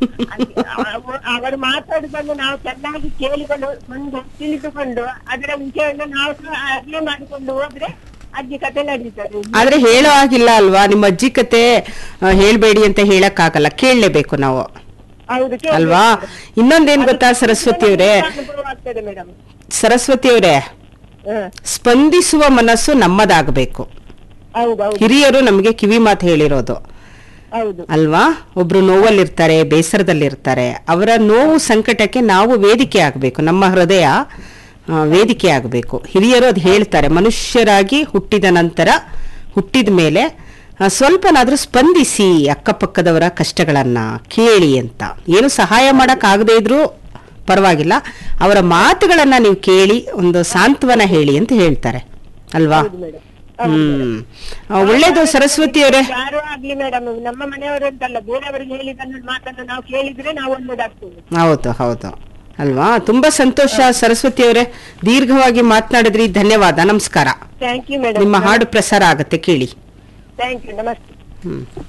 ಅವ- ಅವರು ಮಾತಾಡುದನ್ನು ನಾವು ಚೆನ್ನಾಗಿ ಕೇಳಿಕೊಂಡು ಒಂದು ತಿಳಿದುಕೊಂಡು ಅದರ ವಿಷಯವನ್ನು ನಾವು ಸಹ ಅರ್ಥ ಮಾಡಿಕೊಂಡು ಹೋದ್ರೆ ಅಜ್ಜಿ ಕತೆ ನಡೀತದೆ ಆದ್ರೆ ಹೇಳೋ ಆಗಿಲ್ಲ ಅಲ್ವಾ ನಿಮ್ಮ ಅಜ್ಜಿ ಕತೆ ಆ, ಹೇಳ್ಬೇಡಿ ಅಂತ ಹೇಳಕ್ ಆಗಲ್ಲ ಕೇಳಲೇಬೇಕು ನಾವು ಹೌದು ಕೇಳ್ಬೇಕು. ಅಲ್ವಾ ಇನ್ನೊಂದೇನ್ ಗೊತ್ತಾ ಅದು ಸರಸ್ವತಿ ಅವರೇ ಅನುಭವ ಆಗ್ತದೆ ಮೇಡಮ್ ಸರಸ್ವತಿ ಅವರೇ ಸ್ಪಂದಿಸುವ ಮನಸ್ಸು ನಮ್ಮದಾಗಬೇಕು ಹೌದು ಹೌದು ಹಿರಿಯರು ನಮಗೆ ಕಿವಿ ಮಾತು ಹೇಳಿರೋದು ಹೌದು ಅಲ್ವಾ ಒಬ್ರು ನೋವಲ್ಲಿರ್ತಾರೆ ಬೇಸರದಲ್ಲಿರ್ತಾರೆ ಅವರ ನೋವು ಸಂಕಟಕ್ಕೆ ನಾವು ವೇದಿಕೆ ಆಗಬೇಕು ನಮ್ಮ ಹೃದಯ ಆ, ವೇದಿಕೆ ಆಗಬೇಕು ಹಿರಿಯರು ಅದು ಹೇಳ್ತಾರೆ ಮನುಷ್ಯರಾಗಿ ಹುಟ್ಟಿದ ನಂತರ ಹುಟ್ಟಿದ ಮೇಲೆ ಆ, ಸ್ವಲ್ಪನಾದ್ರೂ ಸ್ಪಂದಿಸಿ ಅಕ್ಕಪಕ್ಕದವರ ಕಷ್ಟಗಳನ್ನ ಕೇಳಿ ಅಂತ ಏನು ಸಹಾಯ ಮಾಡಕ್ಕಾಗದೇ ಇದ್ರೂ ಪರವಾಗಿಲ್ಲ ಅವರ ಮಾತುಗಳನ್ನ ನೀವು ಕೇಳಿ ಒಂದು ಸಾಂತ್ವನ ಹೇಳಿ ಅಂತ ಹೇಳ್ತಾರೆ ಅಲ್ವಾ ಹೌದು ಮೇಡಮ್ ಹ್ಮ್ ಆ, ಒಳ್ಳೇದು ಸರಸ್ವತಿ ಅವರೇ ಯಾರು ಆಗ್ಲಿ ಮೇಡಮ್ ನಮ್ಮ ಮನೆಯವರು ಅಂತಲ್ಲ ಬೇರೆಯವರಿಗೆ ಹೇಳಿದನ್ನ ಮಾತನ್ನು ನಾವು ಕೇಳಿದ್ರೆ ನಾವು ಒಳ್ಳೇದಾಗ್ತದೆ ಹೌದು ಹೌದು ಅಲ್ವಾ ತುಂಬಾ ಸಂತೋಷ ಸರಸ್ವತಿ ಅವರೇ ದೀರ್ಘವಾಗಿ ಮಾತನಾಡಿದ್ರಿ ಧನ್ಯವಾದ ನಮಸ್ಕಾರ ಥ್ಯಾಂಕ್ ಯು ಮೇಡಮ್ ನಿಮ್ಮ ಹಾಡು ಪ್ರಸಾರ ಆಗತ್ತೆ ಕೇಳಿ ಥ್ಯಾಂಕ್ ಯು ನಮಸ್ತೆ ಹ್ಮ್